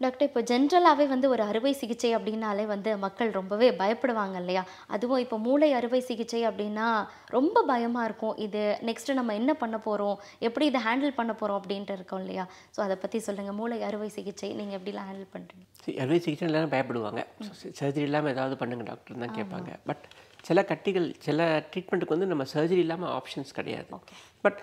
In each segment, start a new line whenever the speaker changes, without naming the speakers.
Doctor இப்போ ஜென்ரலாகவே வந்து ஒரு அறுவை சிகிச்சை அப்படின்னாலே வந்து மக்கள் ரொம்பவே பயப்படுவாங்க இல்லையா அதுவும் இப்போ மூளை அறுவை சிகிச்சை அப்படின்னா ரொம்ப பயமாக இருக்கும் இது நெக்ஸ்ட்டு நம்ம என்ன பண்ண போகிறோம் எப்படி இதை ஹேண்டில் பண்ண போகிறோம் அப்படின்ட்டு இருக்கோம் இல்லையா ஸோ அதை பற்றி சொல்லுங்கள் மூளை அறுவை சிகிச்சை நீங்கள் எப்படிலாம் ஹேண்டில் பண்ணுறீங்க
சரி, அறுவை சிகிச்சை எல்லாரும் பயப்படுவாங்க சர்ஜரி இல்லாமல் ஏதாவது பண்ணுங்க டாக்டர் தான் கேட்பாங்க பட் சில கட்டிகள் சில ட்ரீட்மெண்ட்டுக்கு வந்து நம்ம சர்ஜரி இல்லாமல் ஆப்ஷன்ஸ் கிடையாது பட்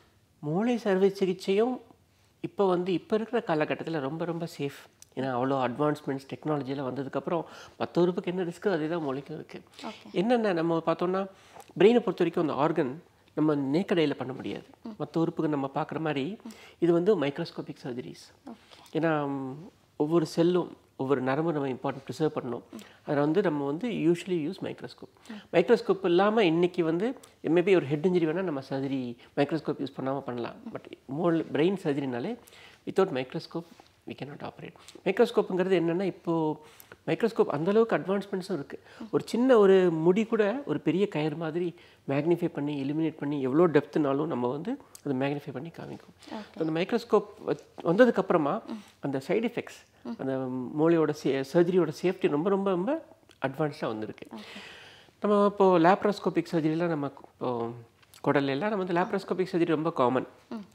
மூளை அறுவை சிகிச்சையும் இப்போ வந்து இப்போ இருக்கிற காலகட்டத்தில் ரொம்ப ரொம்ப சேஃப் ஏன்னா அவ்வளோ அட்வான்ஸ்மெண்ட்ஸ் டெக்னாலஜியில் வந்ததுக்கப்புறம் மற்ற உறுப்புக்கு என்ன ரிஸ்க்கு அதே தான் மூளைக்கும் இருக்குது என்னென்ன நம்ம பார்த்தோம்னா பிரெயினை பொறுத்த வரைக்கும் அந்த ஆர்கன் நம்ம நேக்கடையில் பண்ண முடியாது மற்ற உறுப்புக்கு நம்ம பார்க்குற மாதிரி இது வந்து மைக்ரோஸ்கோபிக் சர்ஜரிஸ் ஏன்னா ம், ஒவ்வொரு செல்லும் ஒவ்வொரு நரம்பு நம்ம இம்பார்ட்டன்ட் ப்ரிசர்வ் பண்ணணும் அதில் வந்து நம்ம வந்து யூஸ்வலி யூஸ் மைக்ரோஸ்கோப் மைக்ரோஸ்கோப் இல்லாமல் இன்றைக்கி வந்து மேபி ஒரு ஹெட் இன்ஜுரி வேணால் நம்ம சர்ஜரி மைக்ரோஸ்கோப் யூஸ் பண்ணாமல் பண்ணலாம் பட் மோல் பிரெயின் சர்ஜரினாலே without microscope we cannot operate மைக்ரோஸ்கோப்புங்கிறது என்னென்னா இப்போது மைக்ரோஸ்கோப் அந்தளவுக்கு அட்வான்ஸ்மெண்ட்ஸும் இருக்குது ஒரு சின்ன ஒரு முடி கூட ஒரு பெரிய கயிறு மாதிரி மேக்னிஃபை பண்ணி எலிமினேட் பண்ணி எவ்வளோ டெப்த்துனாலும் நம்ம வந்து அதை மேக்னிஃபை பண்ணி காமிக்கும் அந்த மைக்ரோஸ்கோப் வந்ததுக்கப்புறமா அந்த சைடு எஃபெக்ட்ஸ் அந்த மூளையோட சே சர்ஜரியோட சேஃப்டி ரொம்ப ரொம்ப ரொம்ப அட்வான்ஸ்டாக வந்திருக்கு நம்ம இப்போது லேப்ரோஸ்கோபிக் சர்ஜரிலாம் நம்ம இப்போ குடல்ல எல்லாம் நம்ம வந்து லேப்ரோஸ்கோபிக் சர்ஜரி ரொம்ப காமன்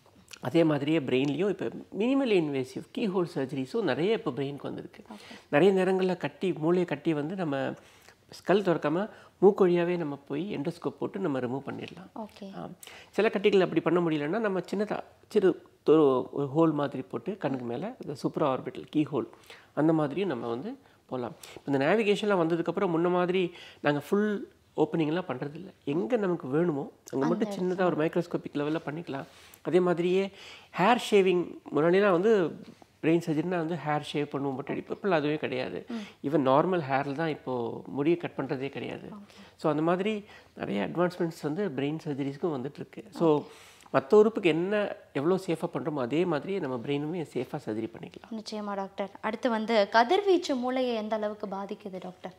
அதே மாதிரியே பிரெயின்லேயும் இப்போ மினிமல் இன்வேசிவ் கீ ஹோல் சர்ஜரிஸும் நிறைய இப்போ பிரெயினுக்கு வந்திருக்கு நிறைய நேரங்களில் கட்டி மூளையை கட்டி வந்து நம்ம ஸ்கல் திறக்காம மூக்கு வழியாவே நம்ம போய் எண்டோஸ்கோப் போட்டு நம்ம ரிமூவ் பண்ணிடலாம்
ஓகே
ஆ. சில கட்டிகள் அப்படி பண்ண முடியலன்னா நம்ம சின்னதாக சிறு ஒரு ஒரு ஹோல் மாதிரி போட்டு கண்ணுக்கு மேலே இந்த சூப்பர் ஆர்பிட்டல் கீ ஹோல் அந்த மாதிரியும் நம்ம வந்து போகலாம் இந்த நேவிகேஷன்லாம் வந்ததுக்கப்புறம் முன்ன மாதிரி நாங்கள் ஃபுல் ஓப்பனிங்லாம் பண்ணுறதில்ல எங்கே நமக்கு வேணுமோ அங்கே மட்டும் சின்னதாக ஒரு மைக்ரோஸ்கோபிக் லெவலில் பண்ணிக்கலாம் அதே மாதிரியே ஹேர் ஷேவிங் முன்னாடிலாம் வந்து பிரெயின் சர்ஜரினா வந்து ஹேர் ஷேவ் பண்ணுவோம் மட்டும் அடிப்போம் இப்போல்லாம் அதுவே கிடையாது ஈவன் நார்மல் ஹேரில் தான் இப்போது முடியை கட் பண்ணுறதே கிடையாது ஸோ அந்த மாதிரி நிறைய அட்வான்ஸ்மெண்ட்ஸ் வந்து பிரெயின் சர்ஜரிஸ்க்கும் வந்துட்டுருக்கு ஸோ மற்ற உறுப்புக்கு என்ன எவ்வளோ சேஃபாக பண்ணுறோமோ அதே மாதிரியே நம்ம பிரெயினுமே சேஃபாக சர்ஜரி பண்ணிக்கலாம்
நிச்சயமா டாக்டர் அடுத்து வந்து கதிர்வீச்சு மூளையை எந்த அளவுக்கு பாதிக்குது டாக்டர்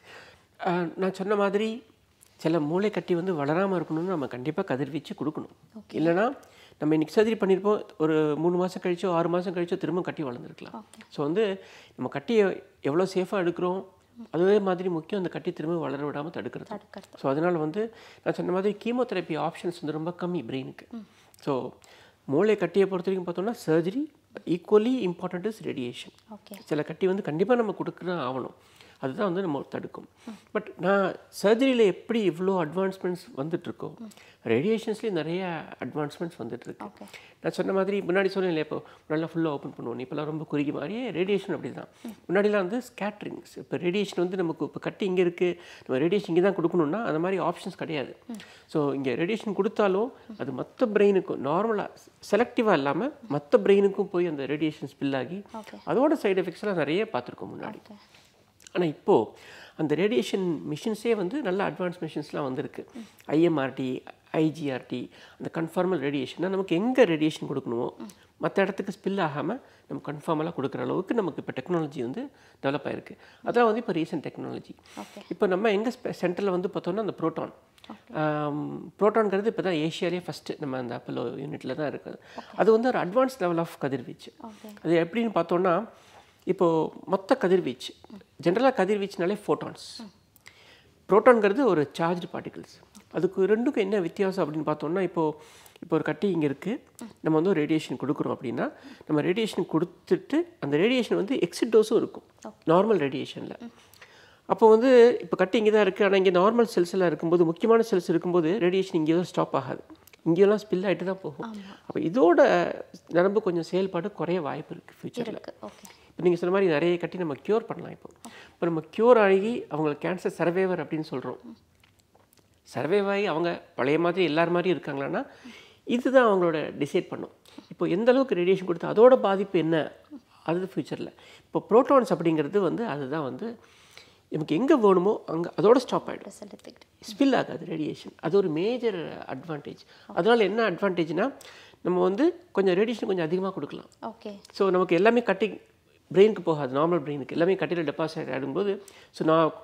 ஆஹ் நான் சொன்ன மாதிரி சில மூளை கட்டி வந்து வளராமல் இருக்கணும்னு நம்ம கண்டிப்பாக கதிர்வீச்சு கொடுக்கணும் இல்லைன்னா நம்ம இன்னைக்கு சர்ஜரி பண்ணியிருப்போம் ஒரு மூணு மாதம் கழிச்சோ ஆறு மாதம் கழிச்சோ திரும்ப கட்டி வளர்ந்துருக்கலாம் ஸோ வந்து நம்ம கட்டியை எவ்வளோ சேஃபாக எடுக்கிறோம் அதே மாதிரி முக்கியம் அந்த கட்டி திரும்ப வளர விடாமல் தடுக்கிறது
தடுக்கிறது.
ஸோ அதனால் வந்து நான் சொன்ன மாதிரி கீமோதெரப்பி ஆப்ஷன்ஸ் வந்து ரொம்ப கம்மி பிரெயினுக்கு ஸோ மூளை கட்டியை பொறுத்த வரைக்கும் பார்த்தோம்னா surgery equally important is radiation
okay
சில கட்டி வந்து கண்டிப்பாக நம்ம கொடுக்க ஆகணும் அதுதான் வந்து நம்ம தடுக்கும் பட் நான் சர்ஜரியில் எப்படி இவ்வளோ அட்வான்ஸ்மெண்ட்ஸ் வந்துட்டுருக்கோ ரேடியேஷன்ஸ்லேயும் நிறைய அட்வான்ஸ்மெண்ட்ஸ் வந்துட்டுருக்கு
ஓகே
நான் சொன்ன மாதிரி முன்னாடி சொன்னேன் இப்போ நல்லா ஃபுல்லாக ஓப்பன் பண்ணுவோம் இப்போலாம் ரொம்ப குறுகி மாதிரியே ரேடியேஷன் அப்படி தான் முன்னாடிலாம் வந்து ஸ்கேட்ரிங்ஸ் இப்போ ரேடியேஷன் வந்து நமக்கு இப்போ கட்டி இங்கே இருக்குது நம்ம ரேடியேஷன் இங்கே தான் கொடுக்கணும்னா அந்த மாதிரி ஆப்ஷன்ஸ் கிடையாது ஸோ இங்கே ரேடியேஷன் கொடுத்தாலும் அது மற்ற பிரெயினுக்கும் நார்மலாக செலக்டிவாக இல்லாமல் மற்ற பிரெயினுக்கும் போய் அந்த ரேடியேஷன் ஸ்பில் ஆகி
ஓகே
அதோட சைடு எஃபெக்ட்ஸ்லாம் நிறைய பார்த்துருக்கோம் முன்னாடி ஆனால் இப்போது அந்த ரேடியேஷன் மிஷின்ஸே வந்து நல்ல அட்வான்ஸ் மிஷின்ஸ்லாம் வந்திருக்கு ஐஎம்ஆர்டி ஐஜிஆர்டி அந்த கன்ஃபார்மல் ரேடியேஷன் நமக்கு எங்கே ரேடியேஷன் கொடுக்கணுமோ மற்ற இடத்துக்கு ஸ்பில் ஆகாமல் நம்ம கன்ஃபார்மலாக கொடுக்குற அளவுக்கு நமக்கு இப்போ டெக்னாலஜி வந்து டெவலப் ஆயிருக்கு அதான் வந்து இப்போ ரீசெண்ட் டெக்னாலஜி
ஓகே
இப்போ நம்ம எங்கே சென்டரில் வந்து பார்த்தோம்னா அந்த ப்ரோட்டான் ப்ரோட்டான்ங்கிறது இப்போ தான் ஏஷியாலே ஃபஸ்ட்டு நம்ம அந்த அப்போலோ யூனிட்டில் தான் இருக்குது அது வந்து ஒரு அட்வான்ஸ் லெவல் ஆஃப் கதிர்வீச்சு
ஓகே
அது எப்படின்னு பார்த்தோம்னா இப்போது மொத்த கதிர்வீச்சு ஜென்ரலாக கதிர்வீச்சுனாலே ஃபோட்டான்ஸ் புரோட்டான்கிறது ஒரு சார்ஜ்டு பார்ட்டிகிள்ஸ் அதுக்கு ரெண்டுக்கும் என்ன வித்தியாசம் அப்படின்னு பார்த்தோம்னா இப்போது இப்போ ஒரு கட்டி இங்கே இருக்குது நம்ம வந்து ஒரு ரேடியேஷன் கொடுக்குறோம் அப்படின்னா நம்ம ரேடியேஷன் கொடுத்துட்டு அந்த ரேடியேஷன் வந்து எக்ஸிட் டோஸும் இருக்கும் நார்மல் ரேடியேஷனில் அப்போ வந்து இப்போ கட்டி இங்கே தான் இருக்குது ஆனால் இங்கே நார்மல் செல்ஸ் எல்லாம் இருக்கும்போது முக்கியமான செல்ஸ் இருக்கும்போது ரேடியேஷன் இங்கே தான் ஸ்டாப் ஆகாது இங்கெல்லாம் ஸ்பில் ஆகிட்டு தான் போகும் அப்போ இதோட நரம்பு கொஞ்சம் செயல்பாடு குறைய வாய்ப்பு இருக்குது ஃப்யூச்சரில்
இருக்கு ஓகே
இப்போ நீங்கள் சொன்ன மாதிரி நிறைய கட்டி நம்ம க்யூர் பண்ணலாம் இப்போ இப்போ நம்ம க்யூர் ஆகி அவங்களுக்கு கேன்சர் சர்வேவர் அப்படின்னு சொல்கிறோம் சர்வைவ் ஆகி அவங்க பழைய மாதிரி எல்லார் மாதிரியும் இருக்காங்களான்னா இதுதான் அவங்களோட டிசைட் பண்ணும் இப்போ எந்த அளவுக்கு ரேடியேஷன் கொடுத்து அதோட பாதிப்பு என்ன அது ஃப்யூச்சரில் இப்போ ப்ரோட்டான்ஸ் அப்படிங்கிறது வந்து அதுதான் வந்து நமக்கு எங்கே வேணுமோ அங்கே அதோட ஸ்டாப் ஆகிடும்
செலுத்திக்கிட்டு
ஸ்பில் ஆகாது ரேடியேஷன் அது ஒரு மேஜர் அட்வான்டேஜ் அதனால் என்ன அட்வான்டேஜ்னா நம்ம வந்து கொஞ்சம் ரேடியேஷன் கொஞ்சம் அதிகமாக கொடுக்கலாம்
ஓகே
ஸோ நமக்கு எல்லாமே கட்டி பிரெயினுக்கு போகாது நார்மல் பிரெயினுக்கு எல்லாமே கட்டியில் டெபாசிட் ஆகிடும்போது ஸோ நான்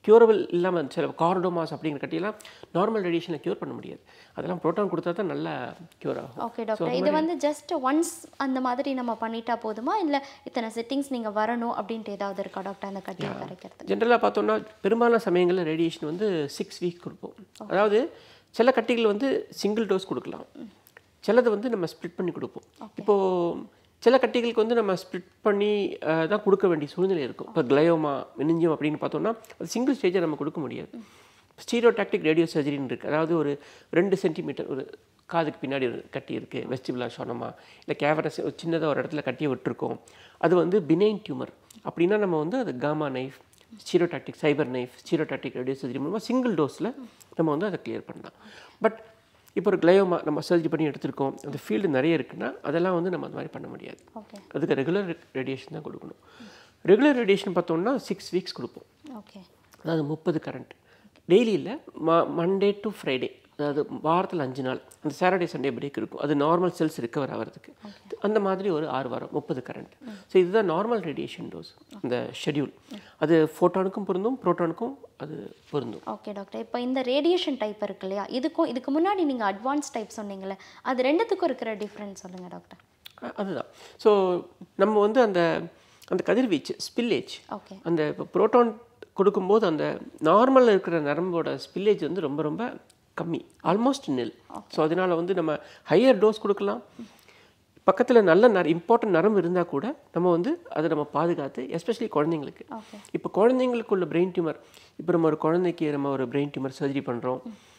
க்யூரபிள் இல்லாமல் சில கார்டோமாஸ் அப்படிங்கிற கட்டியெல்லாம் நார்மல் ரேடியேஷனில் க்யூர் பண்ண முடியாது அதெல்லாம் ப்ரோட்டான் கொடுத்தா தான் நல்லா க்யூர் ஆகும்
ஓகே டாக்டர் இது வந்து ஜஸ்ட் ஒன்ஸ் அந்த மாதிரி நம்ம பண்ணிட்டா போதுமா இல்லை இத்தனை செட்டிங்ஸ் நீங்கள் வரணும் அப்படின்ட்டு ஏதாவது இருக்கா டாக்டர் அந்த கட்டியை கரைக்கிறது
ஜென்ரலாக பார்த்தோம்னா பெரும்பாலான சமயங்களில் ரேடியேஷன் வந்து சிக்ஸ் வீக் கொடுப்போம் அதாவது சில கட்டிகள் வந்து சிங்கிள் டோஸ் கொடுக்கலாம் சிலது வந்து நம்ம ஸ்ப்ளிட் பண்ணி கொடுப்போம் இப்போது சில கட்டிகளுக்கு வந்து நம்ம ஸ்ப்ளிட் பண்ணி அஹ், தான் கொடுக்க வேண்டிய சூழ்நிலை இருக்கும் இப்போ கிளையோமா மினிஞ்சியம் அப்படின்னு பார்த்தோம்னா அது சிங்கிள் ஸ்டேஜை நம்ம கொடுக்க முடியாது ஸ்டீரியோடாக்டிக் ரேடியோ சர்ஜரின்னு இருக்குது அதாவது ஒரு ரெண்டு சென்டிமீட்டர் ஒரு காதுக்கு பின்னாடி ஒரு கட்டி இருக்குது வெஸ்டிபுலா சொன்னமா இல்லை கேவரஸ் ஒரு சின்னதாக ஒரு இடத்துல கட்டியை விட்டுருக்கோம் அது வந்து பினைன் டியூமர் அப்படின்னா நம்ம வந்து அது gamma knife stereotactic cyber knife stereotactic radio surgery மூலமாக சிங்கிள் டோஸில் நம்ம வந்து அதை கிளியர் பண்ணலாம் பட் இப்போ ஒரு கிளையோமா நம்ம சர்ஜரி பண்ணி எடுத்திருக்கோம் அந்த ஃபீல்டு நிறைய இருக்குன்னா அதெல்லாம் வந்து நம்ம அந்த மாதிரி பண்ண முடியாது
ஓகே
அதுக்கு ரெகுலர் ரேடியேஷன் தான் கொடுக்கணும் ரெகுலர் ரேடியேஷன் பார்த்தோம்னா சிக்ஸ் வீக்ஸ் கொடுப்போம்
ஓகே
அதாவது முப்பது கரண்ட் டெய்லி இல்லை ம மண்டே டு ஃப்ரைடே அதாவது வாரத்தில் அஞ்சு நாள் அந்த சாட்டர்டே சண்டே பிரேக் இருக்கும் அது நார்மல் செல்ஸ் ரிக்கவர் ஆகிறதுக்கு அந்த மாதிரி ஒரு ஆறு வாரம் முப்பது கரண்ட் ஸோ இதுதான் நார்மல் ரேடியேஷன் டோஸ் இந்த ஷெட்யூல் அது ஃபோட்டானுக்கும் பொருந்தும் ப்ரோட்டானுக்கும் அது பொருந்தும்
ஓகே டாக்டர் இப்போ இந்த ரேடியேஷன் டைப் இருக்கு இல்லையா இதுக்கும் இதுக்கு முன்னாடி நீங்கள் அட்வான்ஸ் டைப் சொன்னீங்களே அது ரெண்டுத்துக்கும் இருக்கிற டிஃப்ரென்ஸ் சொல்லுங்கள் டாக்டர்
அ- அதுதான் ஸோ நம்ம வந்து அந்த அந்த கதிர்வீச்சு ஸ்பில்லேஜ்
ஓகே
அந்த இப்போ புரோட்டான் கொடுக்கும்போது அந்த நார்மலில் இருக்கிற நரம்போட ஸ்பில்லேஜ் வந்து ரொம்ப ரொம்ப கம்மி ஆல்மோஸ்ட் நெல் ஸோ அதனால் வந்து நம்ம ஹையர் டோஸ் கொடுக்கலாம் பக்கத்தில் நல்ல நர இம்பார்ட்டன்ட் நரம்பு இருந்தால் கூட நம்ம வந்து அதை நம்ம பாதுகாத்து எஸ்பெஷலி குழந்தைங்களுக்கு
ஓகே
இப்போ குழந்தைங்களுக்குள்ள பிரெயின் டியூமர் இப்போ நம்ம ஒரு குழந்தைக்கு நம்ம ஒரு பிரெயின் டியூமர் சர்ஜரி பண்ணுறோம்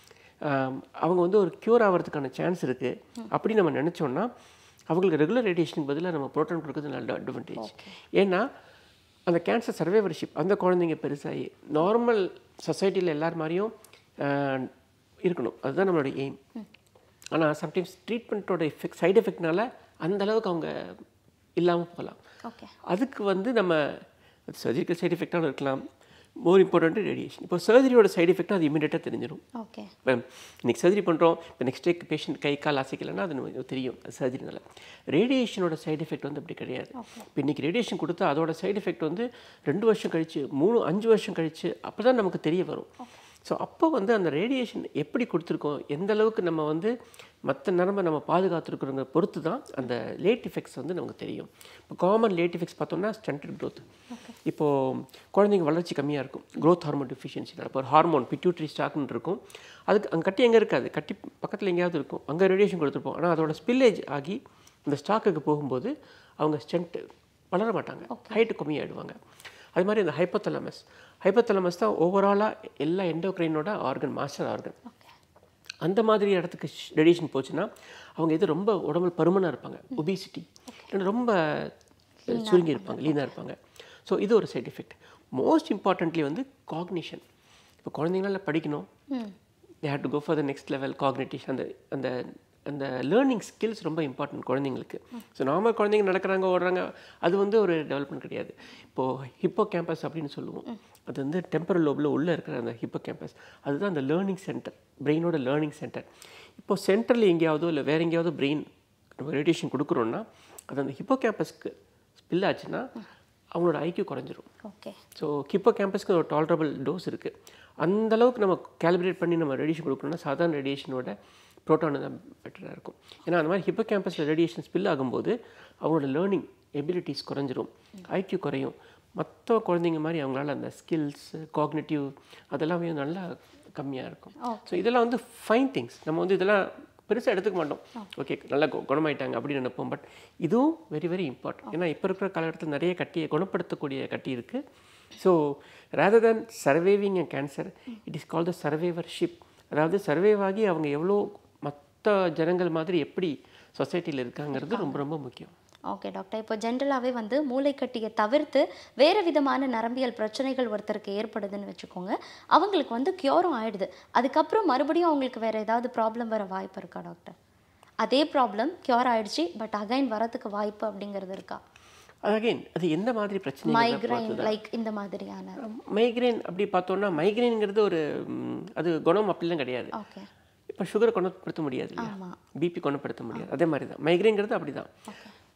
அவங்க வந்து ஒரு க்யூர் ஆகிறதுக்கான சான்ஸ் இருக்குது அப்படி நம்ம நினச்சோன்னா அவங்களுக்கு ரெகுலர் ரேடியேஷனுக்கு பதிலாக நம்ம ப்ரோட்டான் கொடுக்கறது நல்ல அட்வான்டேஜ் ஏன்னா அந்த கேன்சர் சர்வைவர்ஷிப் அந்த குழந்தைங்க பெருசாகி நார்மல் சொசைட்டியில் எல்லார் மாதிரியும் ஆஹ், இருக்கணும் அதுதான் நம்மளோட எய்ம் ஆனால் சம்டைம்ஸ் ட்ரீட்மெண்ட்டோட எஃபெக்ட் சைடு எஃபெக்ட்னால அந்த அளவுக்கு அவங்க இல்லாமல் போகலாம்
ஓகே
அதுக்கு வந்து நம்ம சர்ஜிக்கல் சைடு எஃபெக்டாலும் இருக்கலாம் மோர் இம்பார்ட்டன்ட் ரேடியேஷன் இப்போ சர்ஜரியோட சைடு எஃபெக்ட் அது இமீடியட்டாக தெரிஞ்சிடும்
ஓகே
இப்போ இன்னைக்கு சர்ஜரி பண்ணுறோம் இப்போ நெக்ஸ்ட் டே பேஷண்ட் கை கால் அசைக்கலைன்னா அது நமக்கு தெரியும் அது சர்ஜரினால ரேடியேஷனோட சைடு எஃபெக்ட் வந்து அப்படி கிடையாது இப்போ இன்றைக்கி ரேடியேஷன் கொடுத்தா அதோட சைடு எஃபெக்ட் வந்து ரெண்டு வருஷம் கழிச்சு மூணு அஞ்சு வருஷம் கழிச்சு அப்போ தான் நமக்கு தெரிய வரும் ஸோ அப்போ வந்து அந்த ரேடியேஷன் எப்படி கொடுத்துருக்கோம் எந்த அளவுக்கு நம்ம வந்து மற்ற நரம்பை நம்ம பாதுகாத்துருக்குறோங்க பொறுத்து தான் அந்த லேட் எஃபெக்ட்ஸ் வந்து நமக்கு தெரியும் இப்போ காமன் லேட் எஃபெக்ட்ஸ் பார்த்தோம்னா ஸ்டண்டட் growth இப்போது குழந்தைங்க வளர்ச்சி கம்மியாக இருக்கும் growth ஹார்மோன் டிஃபிஷியன்சினால் இப்போ ஒரு ஹார்மோன் பிட்யூட்ரி ஸ்டாக்னு இருக்கும் அதுக்கு அங்கே கட்டி எங்கே இருக்காது கட்டி பக்கத்தில் எங்கேயாவது இருக்கும் அங்கே ரேடியேஷன் கொடுத்துருப்போம் ஆனால் அதோட ஸ்பில்லேஜ் ஆகி அந்த ஸ்டாக்குக்கு போகும்போது அவங்க ஸ்டென்ட் வளர மாட்டாங்க ஹைட்டு கம்மியாயிடுவாங்க அது மாதிரி இந்த ஹைப்போதலமஸ் ஹைப்போதலமஸ் தான் ஓவராலாக எல்லா எண்டோக்ரைனோட ஆர்கன் மாஸ்டர் ஆர்கன்
ஓகே
அந்த மாதிரி இடத்துக்கு ரேடியேஷன் போச்சுன்னா அவங்க இது ரொம்ப உடம்புல பருமனாக இருப்பாங்க ஒபிசிட்டி ரொம்ப சுருங்கி இருப்பாங்க லீனாக இருப்பாங்க ஸோ இது ஒரு சைடு எஃபெக்ட் மோஸ்ட் இம்பார்ட்டன்ட்லி வந்து காக்னிஷன் இப்போ குழந்தைங்களால படிக்கணும்
hmm
they had to go for the next level cognitive அந்த அந்த அந்த லேர்னிங் ஸ்கில்ஸ் ரொம்ப இம்பார்ட்டன்ட் குழந்தைங்களுக்கு ஸோ நார்மல் குழந்தைங்க நடக்கிறாங்க ஓடுறாங்க அது வந்து ஒரு டெவலப்மெண்ட் கிடையாது இப்போது ஹிப்போ கேம்பஸ் அப்படின்னு சொல்லுவோம் அது வந்து டெம்பரல் லோபில் உள்ளே இருக்கிற அந்த ஹிப்போ கேம்பஸ் அதுதான் அந்த லேர்னிங் சென்டர் பிரெயினோட லேர்னிங் சென்டர் இப்போ சென்டரில் எங்கேயாவதோ இல்லை வேற எங்கேயாவது பிரெயின் நம்ம ரேடியேஷன் கொடுக்குறோன்னா அது அந்த ஹிப்போ கேம்பஸ்க்கு ஸ்பில் ஆச்சுன்னா அவங்களோட ஐக்கியூ குறைஞ்சிரும்
ஓகே
ஸோ கிப்போ கேம்பஸ்க்கு ஒரு டாலரபிள் டோஸ் இருக்குது அந்த அளவுக்கு நம்ம கேலிப்ரேட் பண்ணி நம்ம ரேடியேஷன் கொடுக்கணும்னா சாதாரண ரேடியேஷனோட ப்ரோட்டான் தான் பெட்டராக இருக்கும் ஏன்னா அந்த மாதிரி ஹிப்போ கேம்பஸில் ரேடியேஷன் ஸ்பில் ஆகும்போது அவங்களோட லேர்னிங் எபிலிட்டிஸ் குறைஞ்சிரும் ஐக்கியூ குறையும் மற்ற குழந்தைங்க மாதிரி அவங்களால அந்த ஸ்கில்ஸ் காக்னேட்டிவ் அதெல்லாமே நல்லா கம்மியாக இருக்கும் ஸோ இதெல்லாம் வந்து ஃபைன் திங்ஸ் நம்ம வந்து இதெல்லாம் பெருசாக எடுத்துக்க மாட்டோம் ஓகே நல்லா கு- குணமாயிட்டாங்க அப்படின்னு நினைப்போம் பட் இதுவும் வெரி வெரி இம்பார்ட்டன்ட் ஏன்னா இப்போ இருக்கிற காலகட்டத்தில் நிறைய கட்டியை குணப்படுத்தக்கூடிய கட்டி இருக்குது so rather than surviving a cancer it is call the survivorship அதாவது சர்வைவ் ஆகி அவங்க எவ்வளோ மற்ற ஜனங்கள் மாதிரி எப்படி சொசைட்டியில் இருக்காங்கிறது ரொம்ப ரொம்ப முக்கியம்
ஓகே டாக்டர் இப்போ ஜென்ரலாகவே வந்து மூளைக்கட்டியை தவிர்த்து வேறு விதமான நரம்பியல் பிரச்சனைகள் ஒருத்தருக்கு ஏற்படுதுன்னு வச்சுக்கோங்க அவங்களுக்கு வந்து க்யூரும் ஆயிடுது அதுக்கப்புறம் மறுபடியும் அவங்களுக்கு வேறு ஏதாவது ப்ராப்ளம் வர வாய்ப்பு இருக்கா டாக்டர் அதே ப்ராப்ளம் க்யூர் ஆயிடுச்சு பட் அகைன் வரதுக்கு வாய்ப்பு அப்படிங்கிறது இருக்கா
அகைன் அது எந்த மாதிரி பிரச்சனை
மைக்ரைன் லைக் இந்த மாதிரியான
மைக்ரேன் அப்படி பார்த்தோம்னா மைக்ரேனுங்கிறது ஒரு ம், அது குணம் அப்படிலாம் கிடையாது
ஓகே
இப்போ சுகரை குணப்படுத்த முடியாது இல்லையா
ஆமாம்
பிபி குணப்படுத்த முடியாது அதே மாதிரி தான் மைக்ரேன்ங்கிறது அப்படி தான்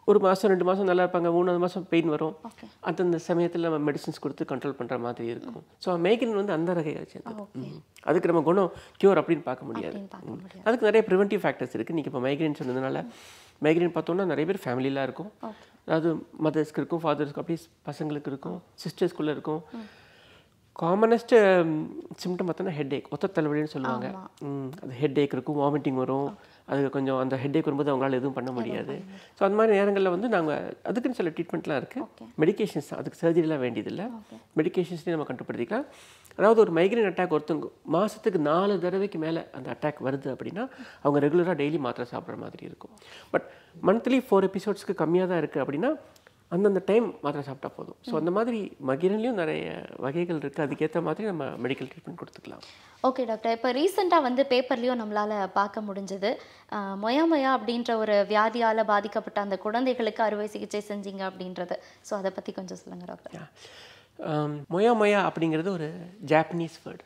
ஒரு மாதம் ரெண்டு மாதம் நல்லா இருப்பாங்க மூணாவது மாதம் பெயின் வரும்
ஓகே
அந்தந்த சமயத்தில் நம்ம மெடிசின்ஸ் கொடுத்து கண்ட்ரோல் பண்ணுற மாதிரி இருக்கும் ஸோ மைக்ரேன் வந்து அந்த வகையை சேர்ந்தது ம். அதுக்கு நம்ம குணம் க்யூர் அப்படின்னு பார்க்க முடியாது
அப்படின்னு பார்க்க முடியாது
அதுக்கு நிறைய ப்ரிவென்டிவ் ஃபேக்டர்ஸ் இருக்குது நீங்கள் இப்போ மைக்ரேன் சொன்னதுனால மைக்ரேன் பார்த்தோம்னா நிறைய பேர் ஃபேமிலிலாம் இருக்கும்
ஓகே
அதாவது மதர்ஸ்க்கு இருக்கும் ஃபாதர்ஸ்க்கு அப்படி பசங்களுக்கு இருக்கும் சிஸ்டர்ஸ்குள்ளே இருக்கும் காமனஸ்ட் சிம்டம் பார்த்தோன்னா ஹெட் ஏக் ஒத்த தலைவலின்னு சொல்லுவாங்க ம், அது ஹெட் ஏக் இருக்கும் வாமிட்டிங் வரும் அது கொஞ்சம் அந்த ஹெட் ஏக் வரும்போது அவங்களால எதுவும் பண்ண முடியாது ஸோ அந்த மாதிரி நேரங்களில் வந்து நாங்கள் அதுக்குன்னு சில ட்ரீட்மெண்ட்லாம் இருக்குது மெடிகேஷன்ஸ் அதுக்கு சர்ஜரிலாம் வேண்டியதில்லை மெடிகேஷன்ஸ்லேயே நம்ம கண்டுபிடிக்கலாம் அதாவது ஒரு மைக்ரேன் அட்டாக் ஒருத்தவங்க மாதத்துக்கு நாலு தடவைக்கு மேலே அந்த அட்டாக் வருது அப்படின்னா அவங்க ரெகுலராக டெய்லி மாத்திரை சாப்பிட்ற மாதிரி இருக்கும் பட் மந்த்லி ஃபோர் எபிசோட்ஸ்க்கு கம்மியாக தான் இருக்குது அப்படின்னா அந்தந்த டைம் மாத்திரை சாப்பிட்டா போதும் ஸோ அந்த மாதிரி மகிரன்லேயும் நிறைய வகைகள் இருக்குது அதுக்கேற்ற மாதிரி நம்ம மெடிக்கல் ட்ரீட்மெண்ட் கொடுத்துக்கலாம்
ஓகே டாக்டர் இப்போ ரீசெண்டாக வந்து பேப்பர்லேயும் நம்மளால் பார்க்க முடிஞ்சது மொயா மொயா அப்படின்ற ஒரு வியாதியால் பாதிக்கப்பட்ட அந்த குழந்தைகளுக்கு அறுவை சிகிச்சை செஞ்சீங்க அப்படின்றது ஸோ அதை பற்றி கொஞ்சம் சொல்லுங்கள் டாக்டர்
ஆம், மொயா மொயா அப்படிங்கிறது ஒரு Japanese word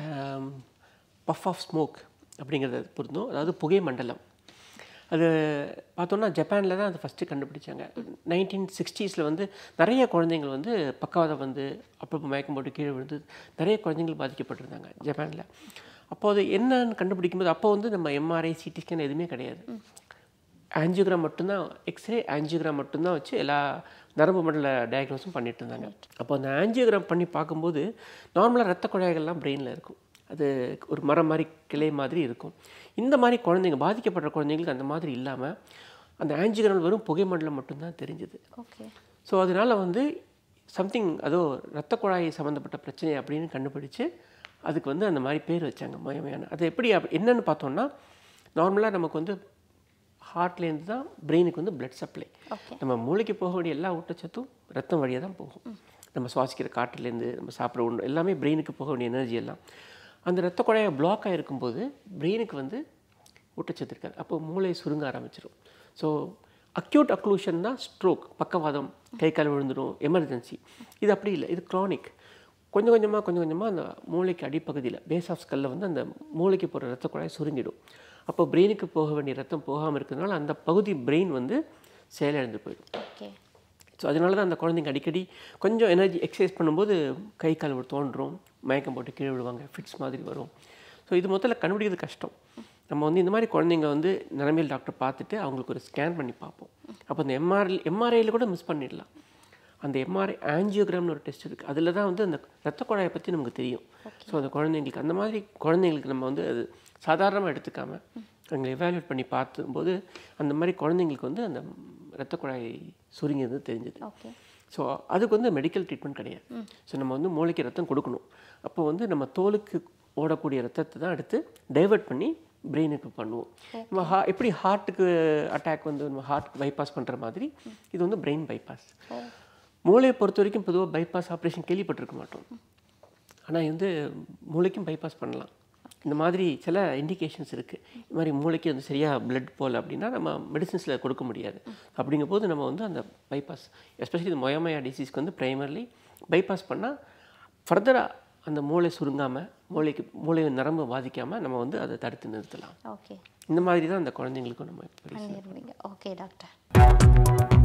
puff of smoke அப்படிங்கிறது பொருந்தும் அதாவது புகை மண்டலம் அது பார்த்தோன்னா ஜப்பானில் தான் அது ஃபஸ்ட்டு கண்டுபிடிச்சாங்க நைன்டீன் சிக்ஸ்டீஸில் வந்து நிறைய குழந்தைங்கள் வந்து பக்கவாதம் வந்து அப்பப்போ மயக்கம் போட்டு கீழே விழுந்து நிறைய குழந்தைங்கள் பாதிக்கப்பட்டிருந்தாங்க ஜப்பானில் அப்போ அது என்னன்னு கண்டுபிடிக்கும்போது அப்போ வந்து நம்ம எம்ஆர்ஐ சிடி ஸ்கேன் எதுவுமே கிடையாது ஆஞ்சியோகிராம் மட்டும்தான் எக்ஸ்ரே ஆஞ்சியோகிராம் மட்டும்தான் வச்சு எல்லா நரம்பு மண்டல டயக்னோஸும் பண்ணிட்டு இருந்தாங்க அப்போ அந்த ஆஞ்சியோகிராம் பண்ணி பார்க்கும்போது நார்மலாக ரத்த குழாய்கள்லாம் பிரெயினில் இருக்கும் அது ஒரு மரம் மாதிரி கிளை மாதிரி இருக்கும் இந்த மாதிரி குழந்தைங்க பாதிக்கப்படுற குழந்தைங்களுக்கு அந்த மாதிரி இல்லாமல் அந்த ஆஞ்சியோகிராம் வெறும் புகை மண்டலம் மட்டும்தான் தெரிஞ்சுது
ஓகே
ஸோ அதனால் வந்து சம்திங் அதோ ரத்த குழாய் சம்மந்தப்பட்ட பிரச்சனை அப்படின்னு கண்டுபிடிச்சு அதுக்கு வந்து அந்த மாதிரி பேர் வச்சாங்க மயமையான அது எப்படி அப்- என்னன்னு பார்த்தோம்னா நார்மலாக நமக்கு வந்து ஹார்ட்லேருந்து தான் பிரெயினுக்கு வந்து blood சப்ளை
ஓகே
நம்ம மூளைக்கு போக வேண்டிய எல்லா ஊட்டச்சத்தும் ரத்தம் வழியாக தான் போகும் நம்ம சுவாசிக்கிற காற்றுலேருந்து நம்ம சாப்பிட்ற உணவு எல்லாமே பிரெயினுக்கு போக வேண்டிய எனர்ஜி எல்லாம் அந்த ரத்த குழாயை பிளாக் ஆகிருக்கும்போது பிரெயினுக்கு வந்து ஊட்டச்சத்து இருக்காது அப்போ மூளை சுருங்க ஆரம்பிச்சிடும் ஸோ அக்யூட் அக்ளூஷன் தான் ஸ்ட்ரோக் பக்கவாதம் கை கால் விழுந்துடும் எமர்ஜென்சி இது அப்படி இல்லை இது க்ரானிக் கொஞ்சம் கொஞ்சமாக கொஞ்சம் கொஞ்சமாக அந்த மூளைக்கு அடிப்பகுதியில் பேஸ் ஆஃப் ஸ்கல்ல வந்து அந்த மூளைக்கு போகிற ரத்த குழாய் சுருங்கிடும் அப்போ பிரெயினுக்கு போக வேண்டிய ரத்தம் போகாமல் இருக்கிறதுனால அந்த பகுதி பிரெயின் வந்து செயலிழந்து போயிடும்
ஓகே
ஸோ அதனால தான் அந்த குழந்தைங்க அடிக்கடி கொஞ்சம் எனர்ஜி எக்ஸசைஸ் பண்ணும்போது கை கால் ஒரு தோன்றும் மயக்கம் போட்டு கீழே விழுவாங்க ஃபிட்ஸ் மாதிரி வரும் ஸோ இது முதல்ல கண்டுபிடிக்கிறது கஷ்டம் நம்ம வந்து இந்த மாதிரி குழந்தைங்க வந்து நரம்பியல் டாக்டர் பார்த்துட்டு அவங்களுக்கு ஒரு ஸ்கேன் பண்ணி பார்ப்போம் அப்போ அந்த எம்ஆர்ஐ எம்ஆர்ஐயில் கூட மிஸ் பண்ணிடலாம் அந்த எம்ஆர்ஐ ஆஞ்சியோகிராம்னு ஒரு டெஸ்ட் இருக்குது அதில் தான் வந்து அந்த ரத்த குழாயை பற்றி நமக்கு தெரியும் ஸோ அந்த குழந்தைங்களுக்கு அந்த மாதிரி குழந்தைங்களுக்கு நம்ம வந்து அது சாதாரணமாக எடுத்துக்காமல் அவங்களை எவாலுவேட் பண்ணி பார்த்தும்போது அந்த மாதிரி குழந்தைங்களுக்கு வந்து அந்த ரத்த குழாய் சுருங்கியது தெரிஞ்சது
ஓகே
ஸோ அதுக்கு வந்து மெடிக்கல் ட்ரீட்மெண்ட் கிடையாது ஸோ நம்ம வந்து மூளைக்கு ரத்தம் கொடுக்கணும் அப்போ வந்து நம்ம தோலுக்கு ஓடக்கூடிய ரத்தத்தை தான் எடுத்து டைவர்ட் பண்ணி பிரெயினுக்கு பண்ணுவோம் நம்ம ஹா எப்படி ஹார்ட்டுக்கு அட்டாக் வந்து நம்ம ஹார்ட் பைபாஸ் பண்ணுற மாதிரி இது வந்து பிரெயின் பைபாஸ் மூளையை பொறுத்த வரைக்கும் பொதுவாக பைபாஸ் ஆப்ரேஷன் கேள்விப்பட்டிருக்க மாட்டோம் ஆனால் இது வந்து மூளைக்கும் பைபாஸ் பண்ணலாம் இந்த மாதிரி சில இண்டிகேஷன்ஸ் இருக்குது இந்த மாதிரி மூளைக்கு வந்து சரியாக பிளட் போகல அப்படின்னா நம்ம மெடிசின்ஸில் கொடுக்க முடியாது அப்படிங்கும்போது நம்ம வந்து அந்த பைபாஸ் எஸ்பெஷலி இந்த மொயமயா டிசீஸ்க்கு வந்து ப்ரைமர்லி பைபாஸ் பண்ணால் ஃபர்தராக அந்த மூளை சுருங்காமல் மூளைக்கு மூளை நரம்பு பாதிக்காமல் நம்ம வந்து அதை தடுத்து நிறுத்தலாம்
ஓகே
இந்த மாதிரி தான் அந்த குழந்தைங்களுக்கும் நம்ம
பண்ணிடுவீங்க ஓகே டாக்டர்